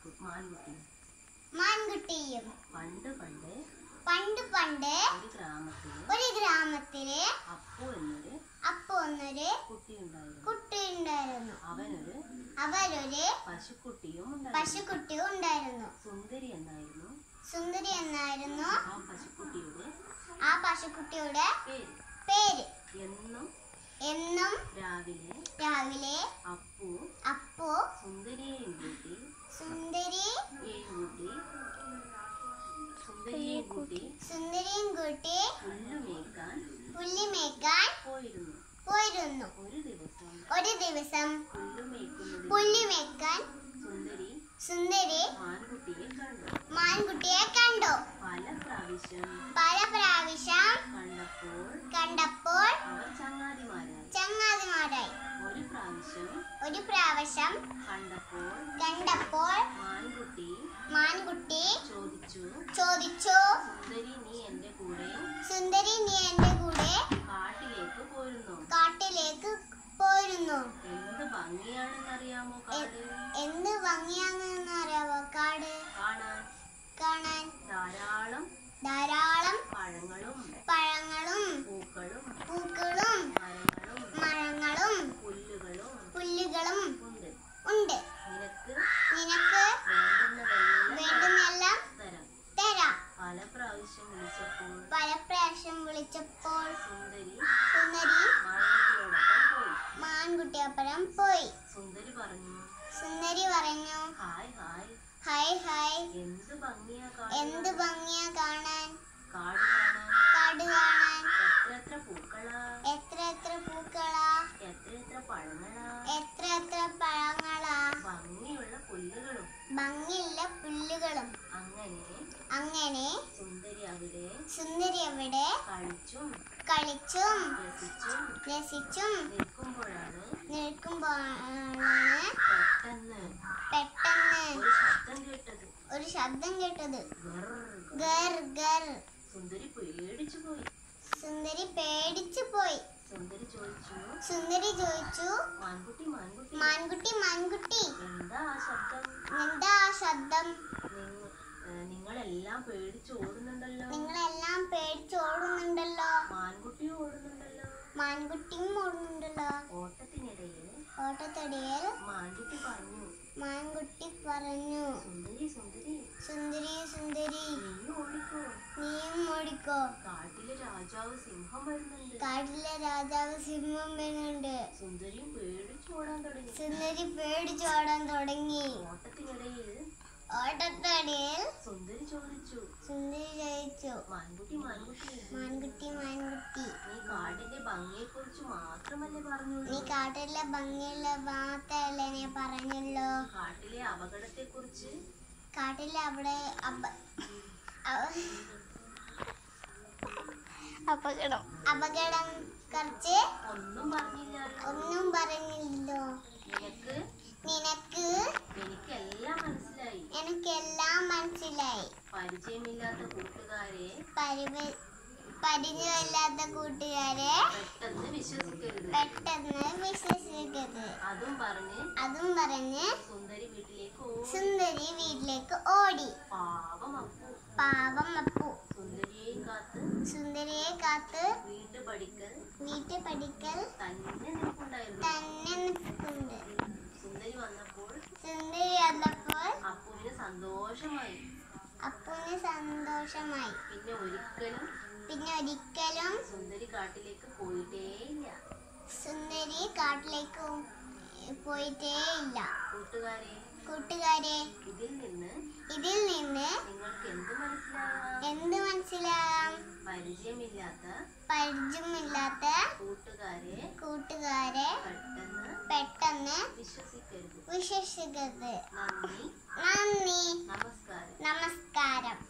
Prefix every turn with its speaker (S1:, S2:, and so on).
S1: മാൻകുട്ടിയും
S2: മാൻകുട്ടിയും
S1: പണ്ട് പണ്ട്
S2: പണ്ട് പണ്ട്
S1: ഒരു ഗ്രാമത്തില്
S2: ഒരു ഗ്രാമത്തില്
S1: അപ്പു എന്നൊരു
S2: അപ്പോ ഒന്നൊരു
S1: കുട്ടിയുണ്ടായിരുന്നു
S2: കുട്ടി ഉണ്ടായിരുന്നു
S1: അവനൊരു
S2: അവരൊരു
S1: പശുക്കുട്ടിയും ഉണ്ടായിരുന്നു
S2: പശുക്കുട്ടിയും ഉണ്ടായിരുന്നു
S1: സുന്ദരി എന്നായിരുന്നു
S2: സുന്ദരി എന്നായിരുന്നു
S1: ആ പശുക്കുട്ടിയുടെ
S2: ആ പശുക്കുട്ടിയുടെ
S1: പേര്
S2: പേര്
S1: എന്നും
S2: എന്നും
S1: രാവിലെ
S2: രാവിലെ
S1: അപ്പു
S2: അപ്പോ
S1: സുന്ദരിയെയും കൂട്ടി
S2: സുന്ദരിയെയും
S1: കൂട്ടി സുന്ദരിയെയും കൂട്ടി
S2: സുന്ദരിയും കൂട്ടി
S1: പുല്ലു മേയ്ക്കാൻ
S2: പുല്ലി മേയ്ക്കാൻ
S1: പോയിരുന്നു
S2: പോയിരുന്നു
S1: ഒരു ദിവസം
S2: ഒരു ദിവസം
S1: പുല്ലു മേയ്ക്കുന്നതിൽ
S2: പുല്ലി മേയ്ക്കാൻ
S1: സുന്ദരി
S2: സുന്ദരി
S1: മാൻകുട്ടിയെ കണ്ടു
S2: മാൻകുട്ടിയെ കണ്ടു
S1: പല പ്രാവശ്യം
S2: പല പ്രാവശ്യം
S1: കണ്ടപ്പോൾ
S2: കണ്ടപ്പോൾ
S1: അവർ ചങ്ങാതിമാരായി
S2: ചങ്ങാതിമാരായി
S1: ഒരു പ്രാവശ്യം
S2: ഒരു പ്രാവശ്യം
S1: കണ്ടപ്പോൾ
S2: കണ്ടപ്പോൾ
S1: മാൻകുട്ടി
S2: മാൻകുട്ടി
S1: ചോദിച്ചു
S2: ചോദിച്ചു
S1: സുന്ദരി നീ എന്റെ കൂടെ
S2: സുന്ദരി നീ എന്റെ കൂടെ
S1: കാട്ടിലേക്ക് പോരുന്നു
S2: കാട്ടിലേക്ക് പോയിരുന്നു
S1: എന്ത് ഭംഗിയാണെന്നറിയാമോ കാട്
S2: എന്ത് ഭംഗിയാണെന്ന് അറിയാവോ കാട്
S1: കാണാൻ
S2: കാണാൻ
S1: ധാരാളം
S2: ധാരാളം
S1: പഴങ്ങളും
S2: പഴങ്ങളും
S1: പൂക്കളും
S2: പൂക്കളും
S1: മരങ്ങളും
S2: മരങ്ങളും
S1: പുല്ലുകളും
S2: പുല്ലുകളും
S1: ഉണ്ട്
S2: ഉണ്ട്
S1: നിനക്ക്
S2: നിനക്ക്
S1: വേണ്ടുന്നതെല്ലാം
S2: വേണ്ടുന്നെല്ലാം
S1: തരാം
S2: തരാം
S1: പല പ്രാവശ്യം വിളിച്ചപ്പോൾ
S2: പല പ്രാവശ്യം വിളിച്ചപ്പോൾ
S1: സുന്ദരി
S2: സുന്ദരി
S1: മാൻകുട്ടിയോടൊപ്പം പോയി
S2: മാൻകുട്ടിയപ്പുറം പോയി
S1: സുന്ദരി പറഞ്ഞു
S2: സുന്ദരി പറഞ്ഞു
S1: ഹായ് ഹായ്
S2: ഹായ് ഹായ്
S1: എന്ത് ഭംഗിയാ
S2: എന്ത്
S1: കാണാൻ
S2: ഭംഗിയാ കാണാൻ
S1: കാട് കാണാൻ
S2: കാട് കാണാൻ
S1: എത്ര എത്ര പൂക്കളാ
S2: എത്ര എത്ര പൂക്കളാ
S1: എത്ര എത്ര പഴങ്ങളാ
S2: എത്ര എത്ര പഴങ്ങളാ
S1: ഭംഗിയുള്ള പുല്ലുകളും
S2: ഭംഗിയുള്ള പുല്ലുകളും
S1: അങ്ങനെ
S2: അങ്ങനെ
S1: സുന്ദരി അവിടെ
S2: സുന്ദരി അവിടെ
S1: കളിച്ചും
S2: കളിച്ചും
S1: രസിച്ചും
S2: രസിച്ചും
S1: നിൽക്കുമ്പോഴാണ്
S2: നിൽക്കുമ്പോഴാണ്
S1: പെട്ടെന്ന്
S2: പെട്ടെന്ന്
S1: ഒരു ശബ്ദം കേട്ടത്
S2: ഒരു ശബ്ദം കേട്ടത്
S1: ഗർ
S2: ഗർ ഗർ
S1: സുന്ദരി പേടിച്ചു പോയി
S2: സുന്ദരി പേടിച്ചു പോയി
S1: സുന്ദരി ചോദിച്ചു
S2: സുന്ദരി ചോദിച്ചു
S1: മാൻകുട്ടി മാൻകുട്ടി
S2: മാൻകുട്ടി മാൻകുട്ടി
S1: എന്താ ആ ശബ്ദം
S2: എന്താ ആ ശബ്ദം
S1: നിങ്ങ- ഏ, നിങ്ങളെല്ലാം പേടിച്ച് ഓടുന്നുണ്ടല്ലോ
S2: നിങ്ങളെല്ലാം പേടിച്ച് ഓടുന്നുണ്ടല്ലോ
S1: മാൻകുട്ടി ഓടുന്നുണ്ടല്ലോ
S2: മാൻകുട്ടിയും ഓടുന്നുണ്ടല്ലോ
S1: ഓട്ടത്തിനിടയിൽ
S2: ഓട്ടത്തടിയിൽ
S1: മാൻകുട്ടി പറഞ്ഞു
S2: മാൻകുട്ടി പറഞ്ഞു
S1: സുന്ദരി സുന്ദരി
S2: സുന്ദരി സുന്ദരി
S1: നീ ഓടിക്കോ
S2: നീയും ഓടിക്കോ
S1: കാട്ടിലെ രാജാവ് സിംഹം വരുന്നുണ്ട്
S2: കാട്ടിലെ രാജാവ് സിംഹം വരുന്നുണ്ട്
S1: സുന്ദരിയും പേടിച്ച് ഓടാൻ തുടങ്ങി
S2: സുന്ദരി പേടിച്ചോടാൻ തുടങ്ങി
S1: ഓട്ടത്തിനിടയിൽ
S2: ഓട്ടത്തടിയിൽ
S1: സുന്ദരി ചോദിച്ചു
S2: സുന്ദരി ചോദിച്ചു
S1: മാൻകുട്ടി മാൻകുട്ടി
S2: മാൻകുട്ടി മാൻകുട്ടി
S1: നീ കാടിന്റെ ഭംഗിയെ കുറിച്ച് മാത്രമല്ലേ പറഞ്ഞുള്ളൂ
S2: നീ കാട്ടിലെ ഭംഗിയുള്ള മാത്രല്ലേ നീ പറഞ്ഞല്ലോ
S1: കാട്ടിലെ അപകടത്തെ കുറിച്ച്
S2: കാട്ടിലെ അവിടെ അപ- അവ-
S3: അപകടം
S2: അപകടം കുറച്ച്
S1: ഒന്നും പറഞ്ഞില്ലല്ലോ
S2: ഒന്നും പറഞ്ഞില്ലല്ലോ
S1: നിനക്ക്
S2: നിനക്ക്
S1: എനിക്കെല്ലാം മനസ്സിലായി
S2: എനിക്കെല്ലാം മനസ്സിലായി
S1: പരിചയമില്ലാത്ത കൂട്ടുകാരെ
S2: പരിവ പരിചയമില്ലാത്ത കൂട്ടുകാരെ
S1: പെട്ടെന്ന് വിശ്വസിക്കരുത്
S2: പെട്ടെന്ന് വിശ്വസിക്കരുത്
S1: അതും പറഞ്ഞ്
S2: അതും പറഞ്ഞ്
S1: സുന്ദരി വീട്ടിലേക്ക് ഓടി
S2: സുന്ദരി വീട്ടിലേക്ക് ഓടി
S1: പാവം അപ്പു
S2: പാവം അപ്പു
S1: സുന്ദരിയെയും കാത്ത്
S2: സുന്ദരിയെ കാത്ത്
S1: വീട്ടു പഠിക്കൽ
S2: വീട്ടിൽ പഠിക്കൽ
S1: തന്നെ നിൽപ്പുണ്ടായിരുന്നു
S2: തന്നെ നിൽക്കുന്നുണ്ട്
S1: സുന്ദരി വന്നപ്പോൾ
S2: സുന്ദരി വന്നപ്പോൾ
S1: അപ്പുവിന് സന്തോഷമായി
S2: അപ്പുവിന് സന്തോഷമായി
S1: പിന്നെ ഒരിക്കലും
S2: പിന്നെ ഒരിക്കലും
S1: സുന്ദരി കാട്ടിലേക്ക് പോയിട്ടേയില്ല
S2: സുന്ദരി കാട്ടിലേക്ക് പോയിട്ടേ ഇല്ല
S1: കൂട്ടുകാരെ
S2: കൂട്ടുകാരെ
S1: ഇതിൽ നിന്ന്
S2: ഇതിൽ നിന്ന്
S1: നിങ്ങൾക്ക് എന്ത് മനസ്സിലാകാം
S2: എന്ത് മനസ്സിലാകാം
S1: പരിചയമില്ലാത്ത
S2: പരിചയമില്ലാത്ത
S1: കൂട്ടുകാരെ
S2: കൂട്ടുകാരെ
S1: പെട്ടെന്ന്
S2: പെട്ടെന്ന്
S1: വിശ്വസിക്കരുത്
S2: വിശ്വസിക്കരുത്
S1: നന്ദി
S2: നന്ദി
S1: നമസ്കാരം
S2: നമസ്കാരം